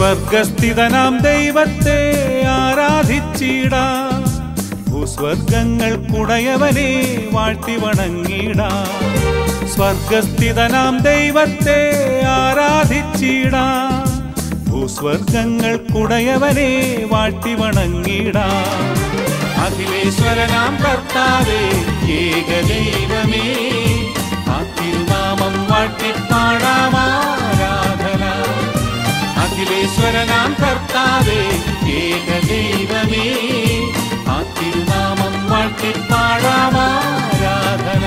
സ്വർഗസ്ഥിതനാം ദൈവത്തെ ആരാധിച്ചിടാം ഭൂസ്വർഗങ്ങൾക്കുടയവനെ വാഴ്ത്തി വണങ്ങിടാം സ്വർഗസ്ഥിതനാം ദൈവത്തെ ആരാധിച്ചിടാം ഭൂസ്വർഗങ്ങൾക്കുടയവനെ വാഴ്ത്തി വണങ്ങിടാം അഖിലേശ്വരനാം കർത്താവേ ഏകദൈവമേ ആ തിരുനാമം വാഴ്ത്തിപ്പാടാമാരാധന അഖിലേശ്വരനാം കർത്താവേ ഏകദൈവമേ ആ തിരുനാമം വാഴ്ത്തിപ്പാടാമാരാധന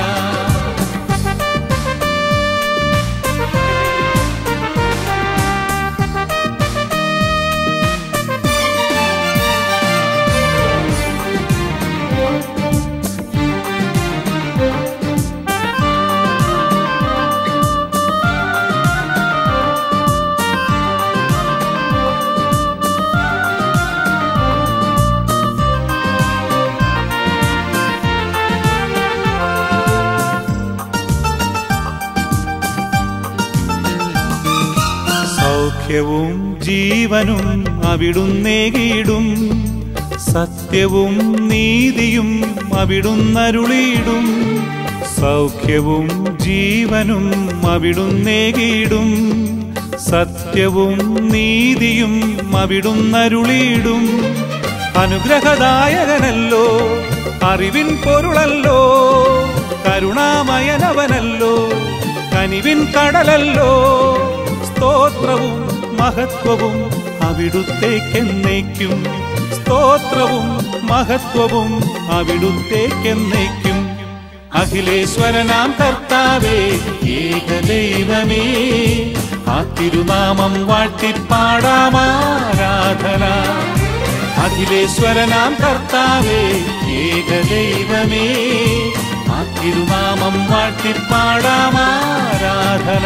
സൗഖ്യവും ജീവനും അവിടുന്നേകിടും സത്യവും നീതിയും അവിടുന്നരുളിയിടും സൗഖ്യവും ജീവനും അവിടുന്നേകിടും സത്യവും നീതിയും അവിടുന്നരുളിയിടും അനുഗ്രഹദായകനല്ലോ അറിവിൻ പൊരുളല്ലോ കരുണാമയനവനല്ലോ കനിവിൻ കടലല്ലോ സ്തോത്രവും മഹത്വവും അവിടുത്തേക്കെന്നേക്കും സ്തോത്രവും മഹത്വവും അവിടുത്തേക്കെന്നേക്കും അഖിലേശ്വരനാം കർത്താവേ ഏകദൈവമേ ആ തിരുനാമം വാഴ്ത്തിപ്പാടാമാരാധന അഖിലേശ്വരനാം കർത്താവേ ഏകദൈവമേ ആ തിരുനാമം വാഴ്ത്തിപ്പാടാമാരാധന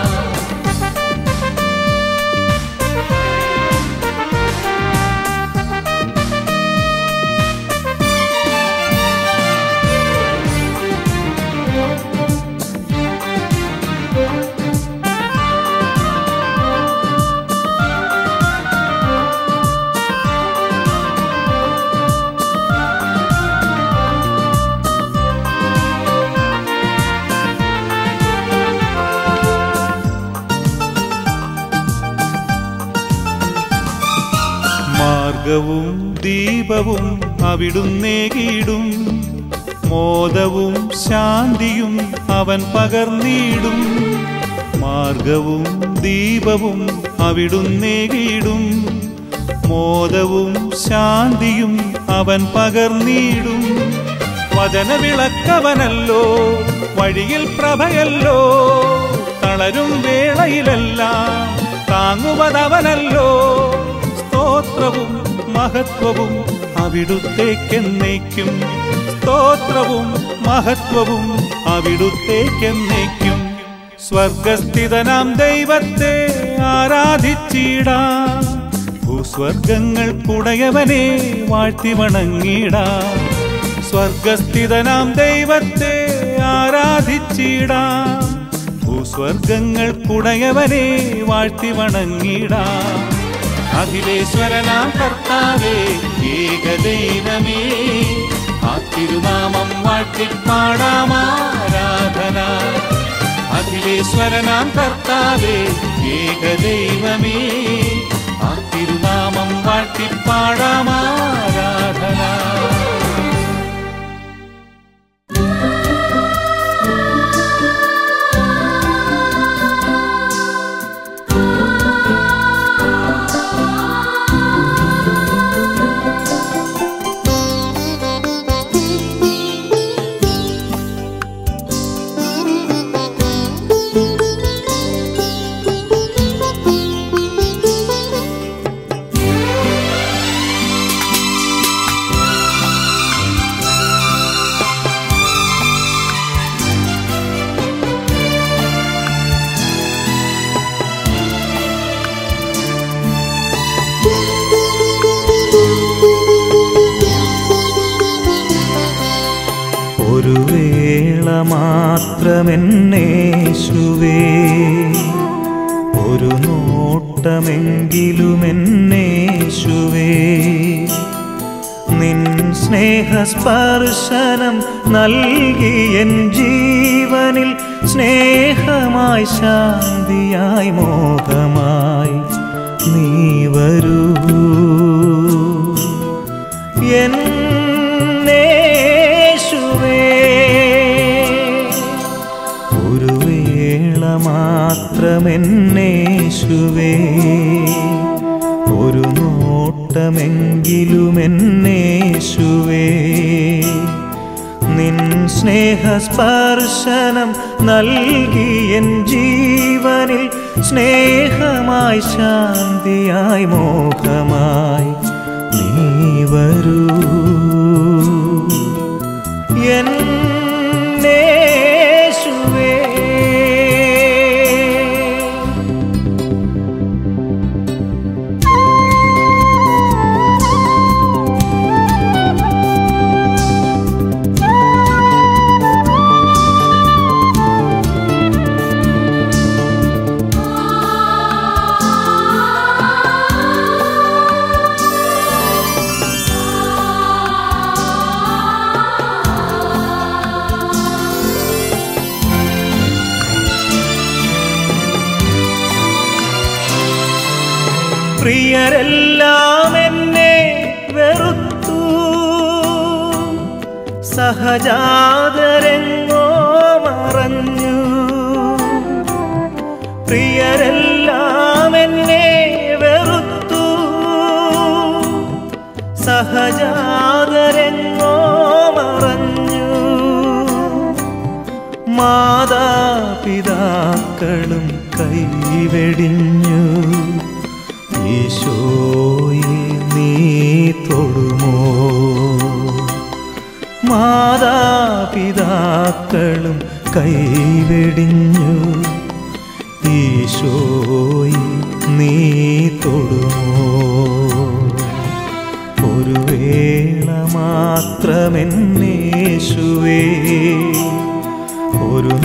മാർഗവും ദീപവും അവിടുന്നേകിടും മോദവും ശാന്തിയും അവൻ പകർന്നിടും മാർഗവും ദീപവും അവിടുന്നേകിടും മോദവും ശാന്തിയും അവൻ പകർന്നിടും വചനവിളക്കവനല്ലോ വഴിയിൽ പ്രഭയല്ലോ തളരും വേളയിലെല്ലാം താങ്ങുവതവനല്ലോ സ്തോത്രവും മഹത്വവും അവിടുത്തേക്കെന്നേക്കും സ്തോത്രവും മഹത്വവും അവിടുത്തേക്കെന്നേക്കും സ്വർഗസ്ഥിതനാം ദൈവത്തെ ആരാധിച്ചിടാം ഭൂസ്വർഗങ്ങൾക്കുടയവനെ വാഴ്ത്തി വണങ്ങിടാം സ്വർഗസ്ഥിതനാം ദൈവത്തെ ആരാധിച്ചിടാം ഭൂസ്വർഗങ്ങൾക്കുടയവനെ വാഴ്ത്തി വണങ്ങിടാം അഖിലേശ്വരനാം കർത്താവേ ഏകദൈവമേ ആ തിരുനാമം വാഴ്ത്തിപ്പാടാമാരാധന അഖിലേശ്വരനാം കർത്താവേ ഏകദൈവമേ ആ തിരുനാമം വാഴ്ത്തിപ്പാടാമാരാധന ഒരു വേള മാത്രമെന്നേശുവേ ഒരു നോട്ട നോട്ടമെങ്കിലുമെന്നേശുവേ നിൻ സ്നേഹസ്പർശനം നൽകിയൻ ജീവനിൽ സ്നേഹമായി ശാന്തിയായി മോഹമായി നീ വരൂ എന്നേശുവേ ഒരു വേള മാത്രമെന്നേശുവേ ഒരു നോട്ടമെങ്കിലുമെന്നേശുവേ നിൻ സ്നേഹസ്പർശനം നൽകിയൻ ജീവനിൽ സ്നേഹമായി ശാന്തിയായി മോഹമായി നീ വരൂ എന്നേശുവേ പ്രിയരെല്ലാം എന്നെ വെറുത്തു സഹജാതരെങ്ങോ മറഞ്ഞു പ്രിയരെല്ലാം എന്നെ വെറുത്തു സഹജാതരെങ്ങോ മറഞ്ഞു മാതാപിതാക്കളും കൈവെടിഞ്ഞു ഈശോയെ നീ തൊടുമോ മാതാപിതാക്കളും കൈവെടിഞ്ഞു ഈശോയെ നീ തൊടുമോ ഒരു വേള മാത്രമെന്നേശുവേ ഒരു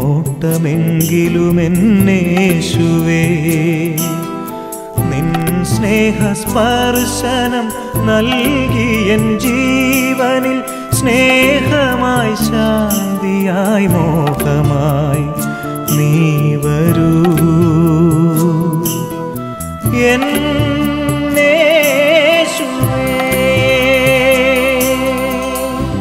നോട്ടമെങ്കിലുമെന്നേശുവേ നിൻ സ്നേഹസ്പർശനം നൽകിയൻ ജീവനിൽ സ്നേഹമായി ശാന്തിയായി മോഹമായി നീ വരൂ എന്നേശുവേ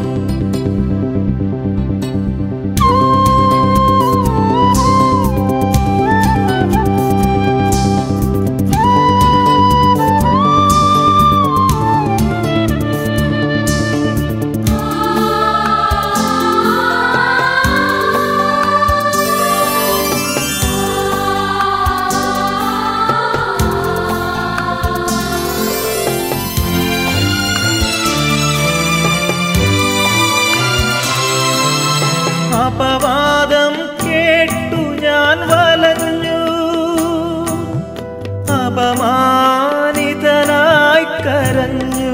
അപവാദം കേട്ടു ഞാൻ വലഞ്ഞു അപമാനിതനായി കരഞ്ഞു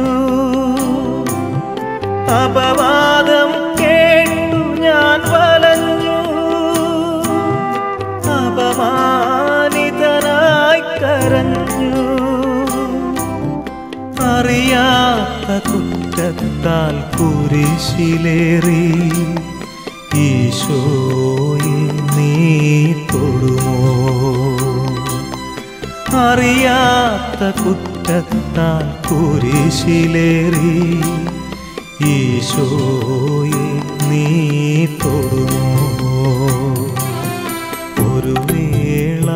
അപവാദം കേട്ടു ഞാൻ വലഞ്ഞു അപമാനിതനായി കരഞ്ഞു അറിയാത്ത കുറ്റത്താൽ കുരിശിലേറി ഈശോയെ നീ തൊടുമോ അറിയാത്ത കുറ്റത്താൽ കുരിശിലേറി ഈശോയെ നീ തൊടുമോ ഒരു വേള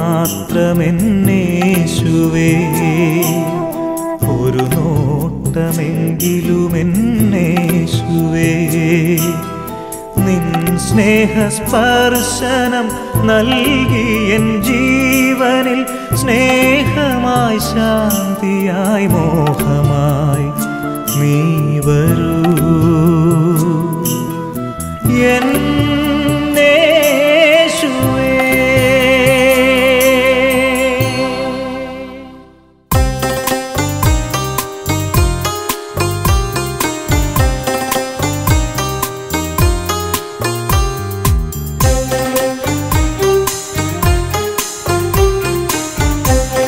മാത്രമെന്നേശുവേ ഒരു നോട്ടമെങ്കിലുമെന്നേശുവേ നിൻ സ്നേഹസ്പർശനം നൽകിയൻ ജീവനിൽ സ്നേഹമായി ശാന്തിയായി മോഹമായി നീ വരൂ എന്നേശുവേ യേശുവേ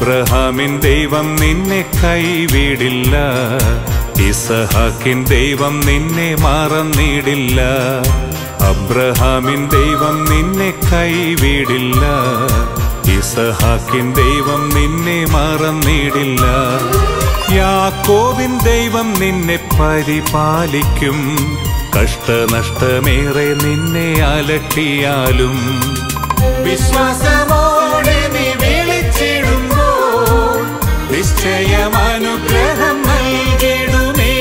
അബ്രഹാമിൻ ദൈവം നിന്നെ കൈവിടില്ല ഇസഹാക്കിൻ ദൈവം നിന്നെ മറന്നിടില്ല അബ്രഹാമിൻ ദൈവം നിന്നെ കൈവിടില്ല ഇസഹാക്കിൻ ദൈവം നിന്നെ മറന്നിടില്ല യാക്കോവിൻ ദൈവം നിന്നെ പരിപാലിക്കും കഷ്ടനഷ്ടമേറെ നിന്നെ അലട്ടിയാലും വിശ്വാസമോടെ നീ വിളിച്ചിടുമ്പോൾ നിശ്ചയം അനുഗ്രഹം നൽകിടുമേ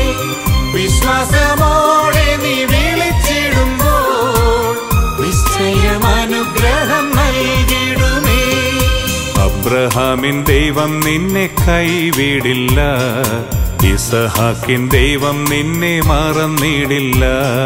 വിശ്വാസമോടെ നീ വിളിച്ചിടുമ്പോൾ നിശ്ചയം അനുഗ്രഹം നൽകിടുമേ അബ്രഹാമിൻ ദൈവം നിന്നെ കൈവിടില്ല ഇസഹാക്കിൻ ദൈവം നിന്നെ മറന്നിടില്ല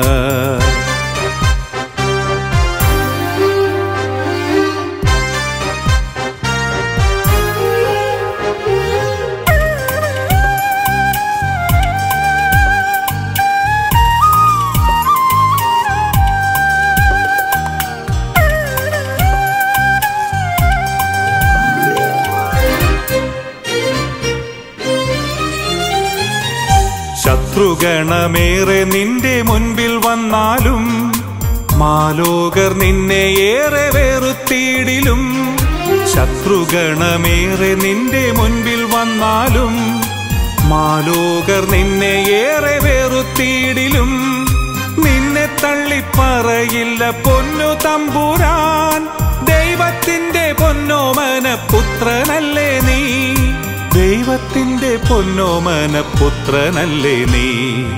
ശത്രുഗണമേറെ നിന്റെ മുൻപിൽ വന്നാലും മാലോകർ നിന്നെ ഏറെ വെറുത്തിയിടിലും ശത്രുഗണമേറെ നിന്റെ മുൻപിൽ വന്നാലും മാലോകർ നിന്നെ ഏറെ വെറുത്തിയിടിലും നിന്നെ തള്ളിപ്പറയില്ല പൊന്നു തമ്പുരാൻ ദൈവത്തിന്റെ പൊന്നോമന പുത്രനല്ലേ നീ ദൈവത്തിന്റെ പൊന്നോമന പുത്രനല്ലേ നീ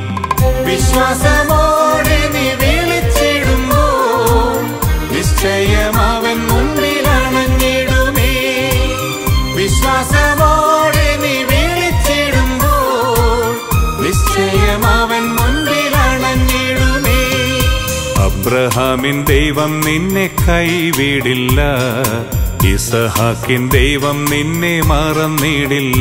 വിശ്വാസമോടെ നീ വിളിച്ചിടുമ്പോൾ നിശ്ചയം അവൻ മുൻപിലണഞ്ഞിടുമേ വിശ്വാസമോടെ നീ വിളിച്ചിടുമ്പോൾ നിശ്ചയം അവൻ മുൻപിലണഞ്ഞിടുമേ അബ്രഹാമിൻ ദൈവം നിന്നെ കൈവിടില്ല ഇസഹാക്കിൻ ദൈവം നിന്നെ മറന്നിടില്ല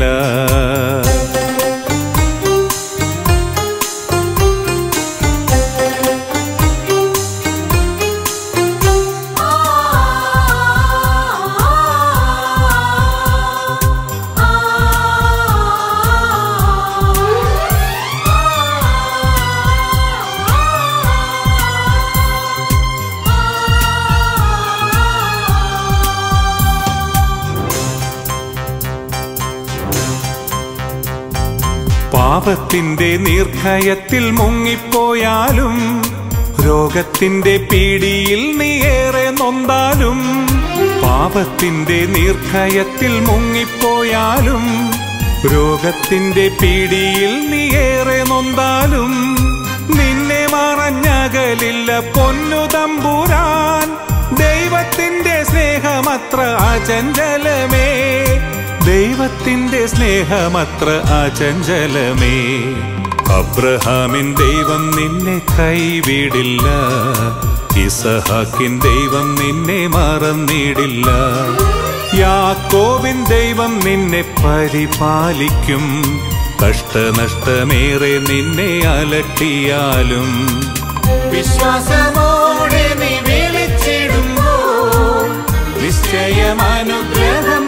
പാപത്തിന്റെ നീർക്കയത്തിൽ മുങ്ങിപ്പോയാലും രോഗത്തിന്റെ പീഡിയിൽ നീ ഏറെ നൊന്താലും പാപത്തിന്റെ നീർക്കയത്തിൽ മുങ്ങിപ്പോയാലും രോഗത്തിന്റെ പീഡിയിൽ നീ ഏറെ നൊന്താലും നിന്നെ മറഞ്ഞകലില്ല പൊന്നു തമ്പുരാൻ ദൈവത്തിന്റെ സ്നേഹമത്ര അചഞ്ചലമേ ദൈവത്തിന്റെ സ്നേഹമത്ര അചഞ്ചലമേ അബ്രഹാമിൻ ദൈവം നിന്നെ കൈവിടില്ല ഇസഹാക്കിൻ ദൈവം നിന്നെ മറന്നിടില്ല യാക്കോവിൻ ദൈവം നിന്നെ പരിപാലിക്കും കഷ്ടനഷ്ടമേറെ നിന്നെ അലട്ടിയാലും വിശ്വാസമോടെ നീ വിളിച്ചിടുമ്പോൾ നിശ്ചയം അനുഗ്രഹം